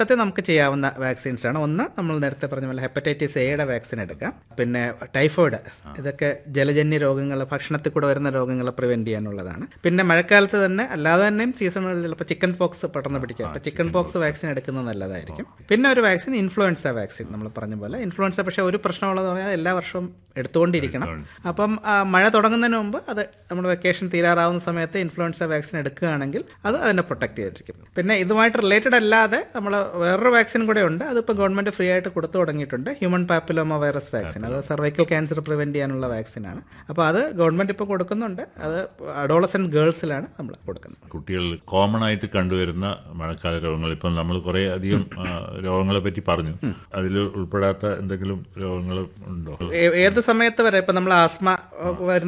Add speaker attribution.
Speaker 1: കൂട്ടത്തിൽ നമുക്ക് ചെയ്യാവുന്ന വാക്സിൻസ് ആണ് ഒന്ന് നമ്മൾ നേരത്തെ പറഞ്ഞ പോലെ ഹെപ്പറ്റൈറ്റിസ് എയുടെ വാക്സിൻ എടുക്കാം പിന്നെ ടൈഫോയിഡ് ഇതൊക്കെ ജലജന്യ രോഗങ്ങൾ ഭക്ഷണത്തിൽ കൂടെ വരുന്ന രോഗങ്ങളെ പ്രിവെന്റ് ചെയ്യാനുള്ളതാണ് പിന്നെ മഴക്കാലത്ത് തന്നെ അല്ലാതെ തന്നെയും സീസണുകളിൽ ചിലപ്പോൾ ചിക്കൻ പോക്സ് പെട്ടെന്ന് പിടിക്കാം അപ്പോൾ ചിക്കൻ പോക്സ് വാക്സിൻ എടുക്കുന്നത് നല്ലതായിരിക്കും പിന്നെ ഒരു വാക്സിൻ ഇൻഫ്ലുവൻസ വാക്സിൻ നമ്മൾ പറഞ്ഞ പോലെ ഇൻഫ്ലുവൻസ പക്ഷേ ഒരു പ്രശ്നമുള്ളതെന്ന് പറഞ്ഞാൽ എല്ലാ വർഷവും എടുത്തുകൊണ്ടിരിക്കണം അപ്പം ആ, മഴ തുടങ്ങുന്നതിന് മുമ്പ് അത് നമ്മുടെ വെക്കേഷൻ തീരാറാവുന്ന സമയത്ത് ഇൻഫ്ലുവൻസ വാക്സിൻ എടുക്കുകയാണെങ്കിൽ അത് അതിനെ പ്രൊട്ടക്ട് ചെയ്തിരിക്കും പിന്നെ ഇതുമായിട്ട് റിലേറ്റഡ് അല്ലാതെ നമ്മൾ വേറൊരു വാക്സിൻ കൂടെ ഉണ്ട് അതിപ്പോൾ ഗവൺമെൻറ് ഫ്രീ ആയിട്ട് കൊടുത്തു തുടങ്ങിയിട്ടുണ്ട് ഹ്യൂമൻ പാപ്പിലോമ വൈറസ് വാക്സിൻ അത് സർവൈക്കൽ ക്യാൻസർ പ്രിവെൻറ്റ് ചെയ്യാനുള്ള വാക്സിനാണ് അപ്പോൾ അത് ഗവൺമെൻറ് ഇപ്പോൾ കൊടുക്കുന്നുണ്ട് അത് അഡോളസെൻറ്റ് ഗേൾസിലാണ് നമ്മൾ കൊടുക്കുന്നത്
Speaker 2: കുട്ടികൾ കോമൺ ആയിട്ട് കണ്ടുവരുന്ന മഴക്കാല രോഗങ്ങൾ ഇപ്പം നമ്മൾ കുറേ അധികം ആ, രോഗങ്ങളെ പറ്റി പറഞ്ഞു അതിൽ ഉൾപ്പെടാത്ത എന്തെങ്കിലും രോഗങ്ങൾ ഉണ്ടോ
Speaker 1: ഏ- ഏത് സമയത്ത് വരെ ഇപ്പം നമ്മൾ ആസ്മ വരുന്ന